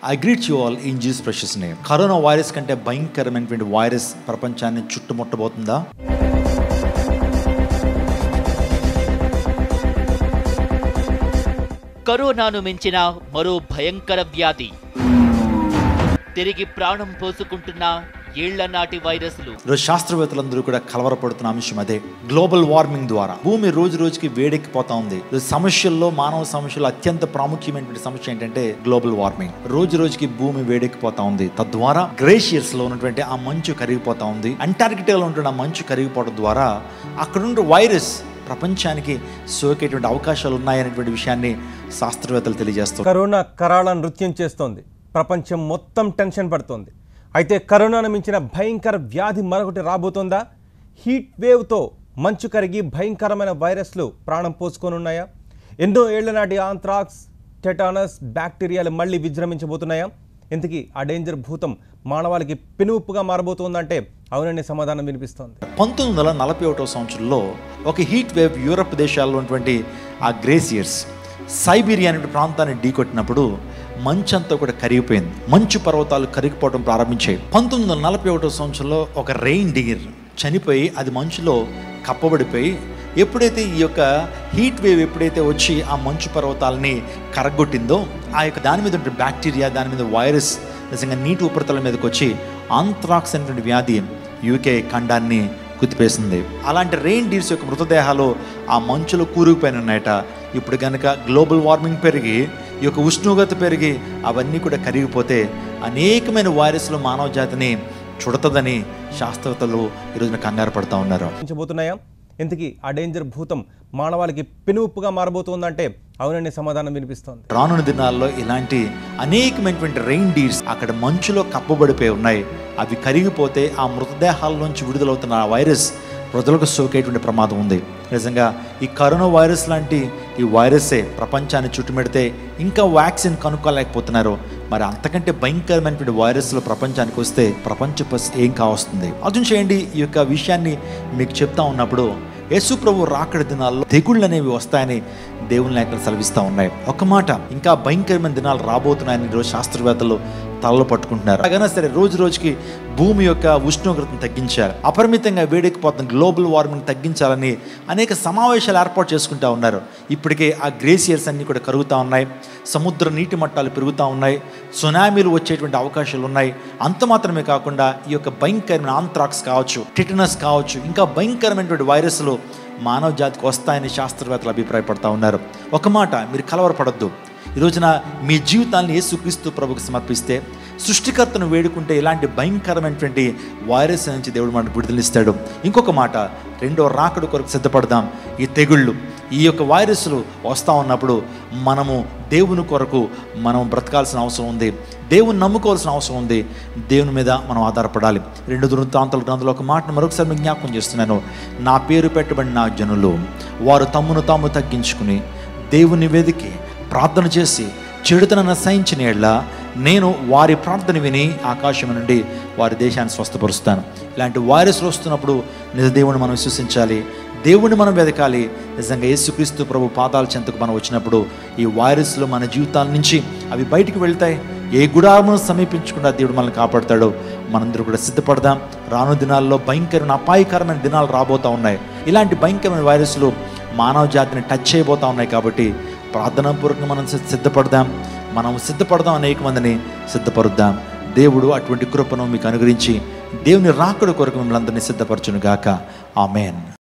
I greet you all in Jesus precious name coronavirus కంటే భయంకరమైనటువంటి virus ప్రపంచాన్ని చుట్టుముట్టబోతుందా కరోనాను మించిన మరో భయంకర వ్యాధి తిరిగి ప్రాణం పోసుకుంటున్న ఏళ్ల నాటి వైరస్లు ఈరోజు శాస్త్రవేత్తలందరూ కూడా కలవరపడుతున్న అంశం అదే గ్లోబల్ వార్మింగ్ ద్వారా భూమి రోజు రోజుకి వేడెక్కిపోతా ఉంది ఈరోజు సమస్యల్లో మానవ సమస్యల్లో అత్యంత ప్రాముఖ్యమైనటువంటి సమస్య ఏంటంటే గ్లోబల్ వార్మింగ్ రోజు రోజుకి భూమి వేడెక్కిపోతా ఉంది తద్వారా గ్లేషియర్స్ లో ఉన్నటువంటి ఆ మంచు కరిగిపోతా ఉంది అంటార్కిటికాలో ఉంటున్న ఆ మంచు కరిగిపోవడం ద్వారా అక్కడ ఉండే వైరస్ ప్రపంచానికి సోకేటువంటి అవకాశాలు ఉన్నాయనేటువంటి విషయాన్ని శాస్త్రవేత్తలు తెలియజేస్తారు కరోనా కరాళ నృత్యం చేస్తోంది ప్రపంచం మొత్తం టెన్షన్ పడుతోంది అయితే కరోనాను మించిన భయంకర వ్యాధి మరొకటి రాబోతోందా హీట్ వేవ్తో మంచు కరిగి భయంకరమైన వైరస్లు ప్రాణం పోసుకోనున్నాయా ఎన్నో ఏళ్ల నాటి ఆంథ్రాక్స్ టెటానస్ బ్యాక్టీరియాలు మళ్ళీ విజృంభించబోతున్నాయా ఇంతకీ ఆ డేంజర్ భూతం మానవాళికి పెనువుప్పుగా మారబోతోందంటే అవునని సమాధానం వినిపిస్తోంది పంతొమ్మిది వందల నలభై ఒకటో సంవత్సరంలో ఒక హీట్ వేవ్ యూరప్ దేశాల్లో ఉన్నటువంటి ఆ గ్రేసియర్స్ సైబీరియా అనే ప్రాంతాన్ని ఢీకొట్టినప్పుడు మంచంతా కూడా కరిగిపోయింది మంచు పర్వతాలు కరిగిపోవడం ప్రారంభించాయి పంతొమ్మిది వందల నలభై ఒకటో సంవత్సరంలో ఒక రెయిన్ డియర్ చనిపోయి అది మంచులో కప్పబడిపోయి ఎప్పుడైతే ఈ యొక్క హీట్ వేవ్ ఎప్పుడైతే వచ్చి ఆ మంచు పర్వతాలని కరగొట్టిందో ఆ యొక్క దాని మీద ఉండే బ్యాక్టీరియా దాని మీద వైరస్ నిజంగా నీటి ఉపరితలం మీదకి వచ్చి ఆంథ్రాక్స్ అనేటువంటి వ్యాధి యూకే ఖండాన్ని కుదిపేసింది అలాంటి రెయిన్ డీర్స్ యొక్క మృతదేహాలు ఆ మంచులో కూరుకుపోయిన ఉన్నాయట ఇప్పుడు కనుక గ్లోబల్ వార్మింగ్ పెరిగి ఈ యొక్క ఉష్ణోగ్రత పెరిగి అవన్నీ కూడా కరిగిపోతే అనేకమైన వైరస్లు మానవ జాతిని చుడతదని శాస్త్రవేత్తలు ఈరోజున కంగారు పడుతూ ఉన్నారు ఉంచబోతున్నాయా ఇంతకీ ఆ డేంజర్ భూతం మానవాళికి పెనువుప్పుగా మారబోతోందంటే అవునని సమాధానం వినిపిస్తోంది రానున్న దినాల్లో ఇలాంటి అనేకమైనటువంటి రెయిన్ డీర్స్ అక్కడ మంచులో కప్పబడిపోయి ఉన్నాయి అవి కరిగిపోతే ఆ మృతదేహాల నుంచి విడుదలవుతున్న ఆ వైరస్ ప్రజలకు సోకేటువంటి ప్రమాదం ఉంది నిజంగా ఈ కరోనా వైరస్ లాంటి ఈ వైరస్సే ప్రపంచాన్ని చుట్టుమెడితే ఇంకా వ్యాక్సిన్ కనుక్కోలేకపోతున్నారు మరి అంతకంటే భయంకరమైనటువంటి వైరస్లు ప్రపంచానికి వస్తే ప్రపంచ పరిస్థితి ఏం కావస్తుంది అర్థం చేయండి ఈ యొక్క విషయాన్ని మీకు చెప్తా ఉన్నప్పుడు యేసు ప్రభు రాకడ దినాల్లో తెగుళ్ళు అనేవి వస్తాయని దేవుని లేఖలు సెలవిస్తూ ఉన్నాయి ఒక మాట ఇంకా భయంకరమైన దినాలు రాబోతున్నాయని ఈరోజు శాస్త్రవేత్తలు తలలో పట్టుకుంటున్నారు అలాగైనా సరే రోజు రోజుకి భూమి యొక్క ఉష్ణోగ్రతను తగ్గించాలి అపరిమితంగా వేడెక్కిపోతున్న గ్లోబల్ వార్మింగ్ తగ్గించాలని అనేక సమావేశాలు ఏర్పాటు చేసుకుంటా ఉన్నారు ఇప్పటికే ఆ గ్లేసియర్స్ అన్నీ కూడా కరుగుతూ ఉన్నాయి సముద్ర నీటి మట్టాలు పెరుగుతూ ఉన్నాయి సునామీలు వచ్చేటువంటి అవకాశాలు ఉన్నాయి అంత మాత్రమే కాకుండా ఈ యొక్క భయంకరమైన ఆంథ్రాక్స్ కావచ్చు టిటనస్ కావచ్చు ఇంకా భయంకరమైనటువంటి వైరస్లు మానవ జాతికి వస్తాయని శాస్త్రవేత్తలు అభిప్రాయపడతా ఉన్నారు ఒక మాట మీరు కలవరపడద్దు ఈ రోజున మీ జీవితాన్ని యేసుక్రీస్తు ప్రభుకు సమర్పిస్తే సృష్టికర్తను వేడుకుంటే ఇలాంటి భయంకరమైనటువంటి వైరస్ నుంచి దేవుడు మనకు విడుదలిస్తాడు ఇంకొక మాట రెండో రాకడు కొరకు సిద్ధపడదాం ఈ తెగుళ్ళు ఈ యొక్క వైరస్లు వస్తూ ఉన్నప్పుడు మనము దేవుని కొరకు మనం బ్రతకాల్సిన అవసరం ఉంది దేవుని నమ్ముకోవాల్సిన అవసరం ఉంది దేవుని మీద మనం ఆధారపడాలి రెండు దృంతాంతల గ్రంథంలో ఒక మాటను మరొకసారి మీకు జ్ఞాపకం చేస్తున్నాను నా పేరు పెట్టబడిన నా జనులు వారు తమ్మును తాము తగ్గించుకుని దేవుని వెదికి ప్రార్థన చేసి చెడుతనను సహించిన ఎడ్ల నేను వారి ప్రార్థన విని ఆకాశం నుండి వారి దేశాన్ని స్వస్థపరుస్తాను ఇలాంటి వైరస్లు వస్తున్నప్పుడు నిజ దేవుని మనం విశ్వసించాలి దేవుణ్ణి మనం వెతకాలి నిజంగా యేసుక్రీస్తు ప్రభు పాదాల చెంతకు మనం వచ్చినప్పుడు ఈ వైరస్లు మన జీవితాల నుంచి అవి బయటికి వెళ్తాయి ఏ గుడారమును సమీపించకుండా దేవుడు మనల్ని కాపాడతాడో మనందరూ కూడా సిద్ధపడదాం రాను దినాల్లో భయంకరమైన అపాయకరమైన దినాలు రాబోతూ ఉన్నాయి ఇలాంటి భయంకరమైన వైరస్లు మానవ జాతిని టచ్ చేయబోతా ఉన్నాయి కాబట్టి ప్రార్థనాపూర్వకంగా మనం సి- సిద్ధపడదాం మనం సిద్ధపడదాం అనేక మందిని సిద్ధపరుద్దాం దేవుడు అటువంటి కృపను మీకు అనుగ్రహించి దేవుని రాకడ కొరకు మిమ్మల్ని అందరినీ సిద్ధపరచును గాక ఆమెన్